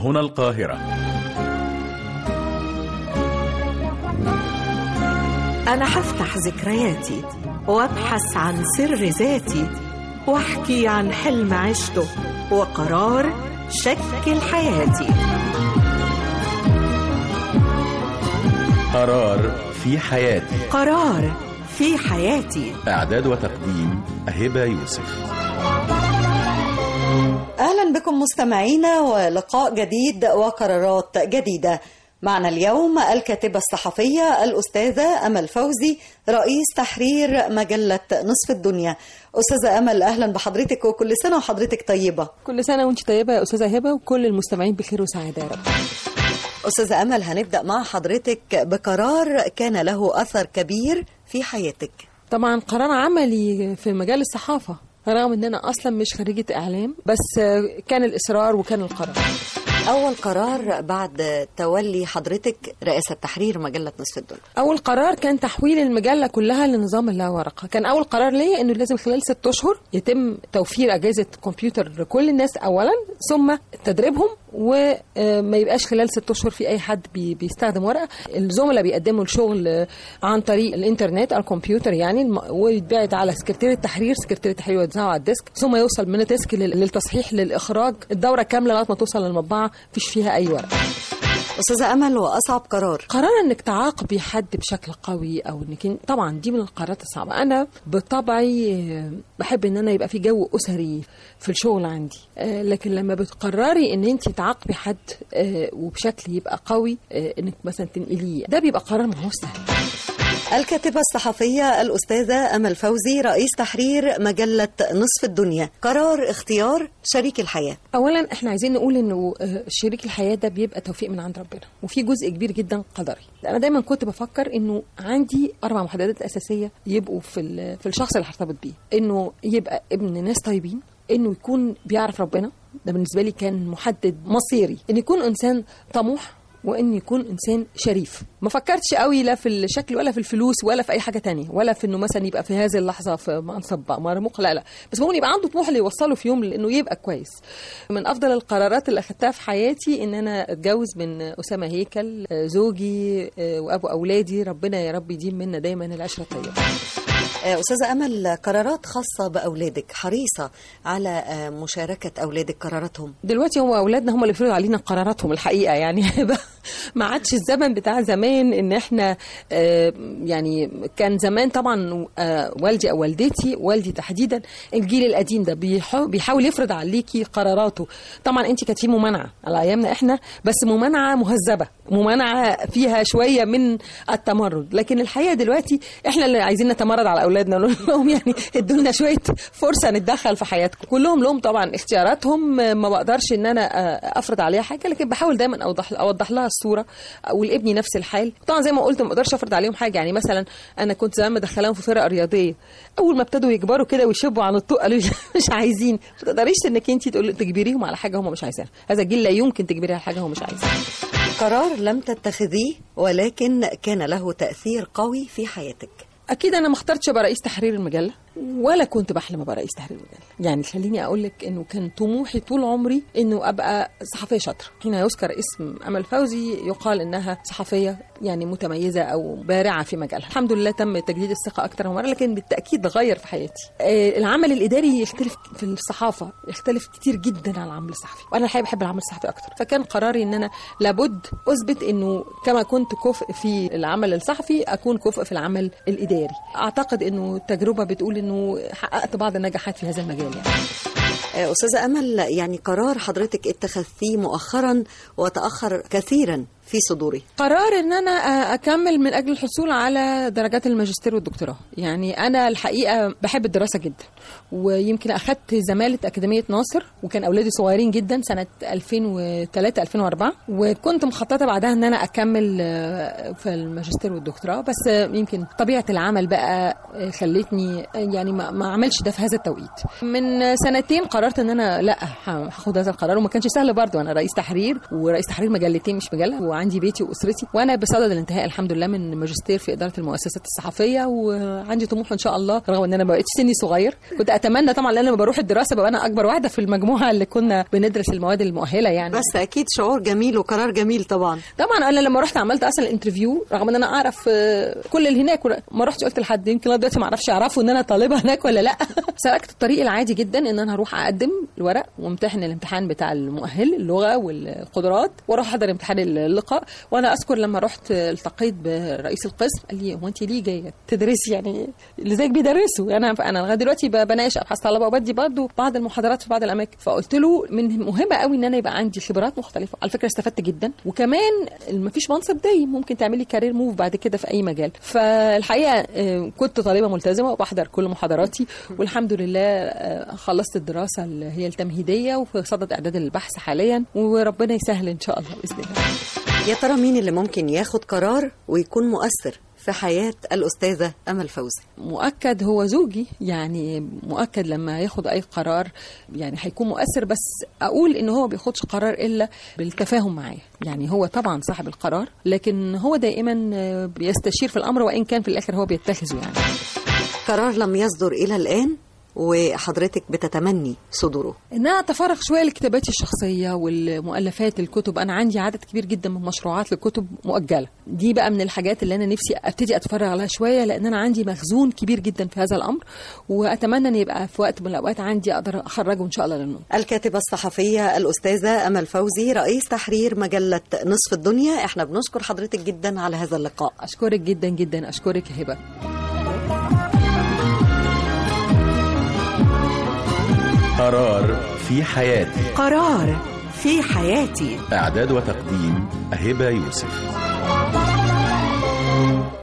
هنا القاهرة أنا هفتح ذكرياتي وأبحث عن سر ذاتي وأحكي عن حلم عشته وقرار شكل حياتي قرار في حياتي قرار في حياتي إعداد وتقديم هبة يوسف أهلا بكم مستمعينا ولقاء جديد وقرارات جديدة معنا اليوم الكاتبة الصحفية الأستاذة أمل فوزي رئيس تحرير مجلة نصف الدنيا أستاذة أمل أهلا بحضرتك وكل سنة وحضرتك طيبة كل سنة وانت طيبة يا أستاذة هبة وكل المستمعين بخير وسعادة يا رب أستاذة أمل هنبدأ مع حضرتك بقرار كان له أثر كبير في حياتك طبعا قرار عملي في مجال الصحافة رغم ان انا اصلا مش خريجة اعلام بس كان الاصرار وكان القرار أول قرار بعد تولي حضرتك رئاسة تحرير مجلة نصف الدنيا اول قرار كان تحويل المجله كلها لنظام اللا ورقه كان اول قرار ليا انه لازم خلال ست اشهر يتم توفير اجهزه كمبيوتر لكل الناس اولا ثم تدريبهم وما يبقاش خلال ست اشهر في اي حد بي- بيستخدم ورقه الزملاء بيقدموا الشغل عن طريق الانترنت او الكمبيوتر يعني الم- ويتبعت على سكرتير التحرير سكرتير التحرير يوزعه على الديسك ثم يوصل من الديسك لل- للتصحيح للاخراج الدوره كامله لغايه ما توصل للمطبعه مفيش فيها اي ورقه أستاذة أمل وأصعب قرار قرار انك تعاقبي حد بشكل قوي او انك طبعا دي من القرارات الصعبه انا بطبعي آه، بحب ان انا يبقى في جو اسري في الشغل عندي آه، لكن لما بتقرري ان انت تعاقبي حد آه، وبشكل يبقى قوي آه، انك مثلا تنقليه ده بيبقى قرار ما هوش سهل الكاتبة الصحفية الأستاذة أمل فوزي رئيس تحرير مجلة نصف الدنيا قرار اختيار شريك الحياة اولا احنا عايزين نقول انه آه، شريك الحياه ده بيبقى توفيق من عند ربنا وفي جزء كبير جدا قدري انا دايما كنت بفكر انه عندي اربع محددات اساسيه يبقوا في ال- في الشخص اللي هرتبط بيه انه يبقى ابن ناس طيبين انه يكون بيعرف ربنا ده بالنسبه لي كان محدد مصيري ان يكون انسان طموح وان يكون انسان شريف ما فكرتش قوي لا في الشكل ولا في الفلوس ولا في اي حاجه تانية ولا في انه مثلا يبقى في هذه اللحظه في منصب مرموق لا لا بس ممكن يبقى عنده طموح اللي يوصله في يوم لانه يبقى كويس من افضل القرارات اللي اخدتها في حياتي ان انا اتجوز من اسامه هيكل آه، زوجي آه، وابو اولادي ربنا يا رب يديم منا دايما العشره الطيبه آه، أستاذة أمل قرارات خاصة بأولادك حريصة على آه، مشاركة أولادك قراراتهم دلوقتي هو اولادنا هم اللي بيفرضوا علينا قراراتهم الحقيقه يعني ما عادش الزمن بتاع زمان ان احنا آه، يعني كان زمان طبعا آه، والدي او والدتي والدي تحديدا الجيل القديم ده بيحا- بيحاول يفرض عليكي قراراته طبعا انت كانت في ممانعه على ايامنا احنا بس ممانعه مهذبه ممانعه فيها شويه من التمرد لكن الحقيقه دلوقتي احنا اللي عايزين نتمرد على اولادنا نقول لهم يعني ادوا لنا شويه فرصه نتدخل في حياتكم كلهم لهم طبعا اختياراتهم ما بقدرش ان انا آه، افرض عليها حاجه لكن بحاول دايما اوضح اوضح لها الصوره ولابني نفس الحال طبعا زي ما قلت ما اقدرش افرض عليهم حاجه يعني مثلا انا كنت زمان مدخلاهم في فرقه رياضيه اول ما ابتدوا يكبروا كده ويشبوا عن الطوق قالوا لي مش عايزين ما تقدريش انك انت تقول تجبريهم على حاجه هم مش عايزينها هذا الجيل لا يمكن تجبريه على حاجه هو مش عايزها قرار لم تتخذيه ولكن كان له تأثير قوي في حياتك اكيد انا ما اخترتش ابقى رئيس تحرير المجله ولا كنت بحلم ابقى رئيس تحرير المجله يعني خليني اقول لك انه كان طموحي طول عمري انه ابقى صحفيه شاطره حين يذكر اسم امل فوزي يقال انها صحفيه يعني متميزه او بارعه في مجالها الحمد لله تم تجديد الثقه اكثر من مره لكن بالتاكيد غير في حياتي آه، العمل الاداري يختلف في الصحافه يختلف كتير جدا عن العمل الصحفي وانا الحقيقه بحب العمل الصحفي اكتر فكان قراري ان انا لابد اثبت انه كما كنت كفء في العمل الصحفي اكون كفء في العمل الاداري اعتقد انه التجربه بتقول انه حققت بعض النجاحات في هذا المجال يعني آه، أستاذة أمل يعني قرار حضرتك اتخذتيه مؤخرا وتأخر كثيرا في صدوري قرار ان انا اكمل من اجل الحصول على درجات الماجستير والدكتوراه يعني انا الحقيقه بحب الدراسه جدا ويمكن اخذت زماله اكاديميه ناصر وكان اولادي صغيرين جدا سنه 2003 2004 وكنت مخططه بعدها ان انا اكمل آه، في الماجستير والدكتوراه بس آه، يمكن طبيعه العمل بقى آه، خلتني آه، يعني ما ما اعملش ده في هذا التوقيت من آه، سنتين قررت ان انا لا ه- هاخد هذا القرار وما كانش سهل برضه انا رئيس تحرير ورئيس تحرير مجلتين مش مجله وعندي بيتي واسرتي وانا بصدد الانتهاء الحمد لله من ماجستير في اداره المؤسسات الصحفيه وعندي طموح ان شاء الله رغم ان انا ما بقتش سني صغير كنت اتمنى طبعا لان لما بروح الدراسه ببقى انا اكبر واحده في المجموعه اللي كنا بندرس المواد المؤهله يعني بس اكيد شعور جميل وقرار جميل طبعا طبعا انا لما رحت عملت اصلا انترفيو رغم ان انا اعرف آه، كل اللي هناك ما رحتش قلت لحد يمكن لغايه دلوقتي ما اعرفش يعرفوا ان انا طالبه هناك ولا لا سلكت الطريق العادي جدا ان انا هروح اقدم الورق وامتحن الامتحان بتاع المؤهل اللغه والقدرات واروح احضر امتحان اللقاء وانا اذكر لما رحت التقيت برئيس القسم قال لي هو انت ليه جايه تدرسي يعني اللي زيك بيدرسوا انا انا لغايه دلوقتي ب- بناقش ابحاث طلبه وبدي برضه بعض المحاضرات في بعض الاماكن فقلت له من مهمه قوي ان انا يبقى عندي خبرات مختلفه على فكره استفدت جدا وكمان ما فيش منصب دايم ممكن تعملي كارير موف بعد كده في اي مجال فالحقيقه آه، كنت طالبه ملتزمه وبحضر كل محاضراتي والحمد لله آه، خلصت الدراسه اللي هي التمهيديه وفي صدد اعداد البحث حاليا وربنا يسهل ان شاء الله باذن الله يا ترى مين اللي ممكن ياخد قرار ويكون مؤثر في حياة الأستاذة أمل فوزي مؤكد هو زوجي يعني مؤكد لما ياخد اي قرار يعني هيكون مؤثر بس اقول ان هو بياخدش قرار الا بالتفاهم معايا يعني هو طبعا صاحب القرار لكن هو دائما آه، بيستشير في الامر وان كان في الاخر هو بيتخذه يعني قرار لم يصدر إلى الآن وحضرتك بتتمني صدوره ان انا اتفرغ شويه لكتاباتي الشخصيه والمؤلفات الكتب انا عندي عدد كبير جدا من مشروعات لكتب مؤجله دي بقى من الحاجات اللي انا نفسي ابتدي اتفرغ عليها شويه لان انا عندي مخزون كبير جدا في هذا الامر واتمنى ان يبقى في وقت من الاوقات عندي اقدر اخرجه ان شاء الله للنور الكاتبة الصحفية الأستاذة أمل فوزي رئيس تحرير مجلة نصف الدنيا احنا بنشكر حضرتك جدا على هذا اللقاء اشكرك جدا جدا اشكرك يا هبه قرار في حياتي قرار في حياتي إعداد وتقديم هبة يوسف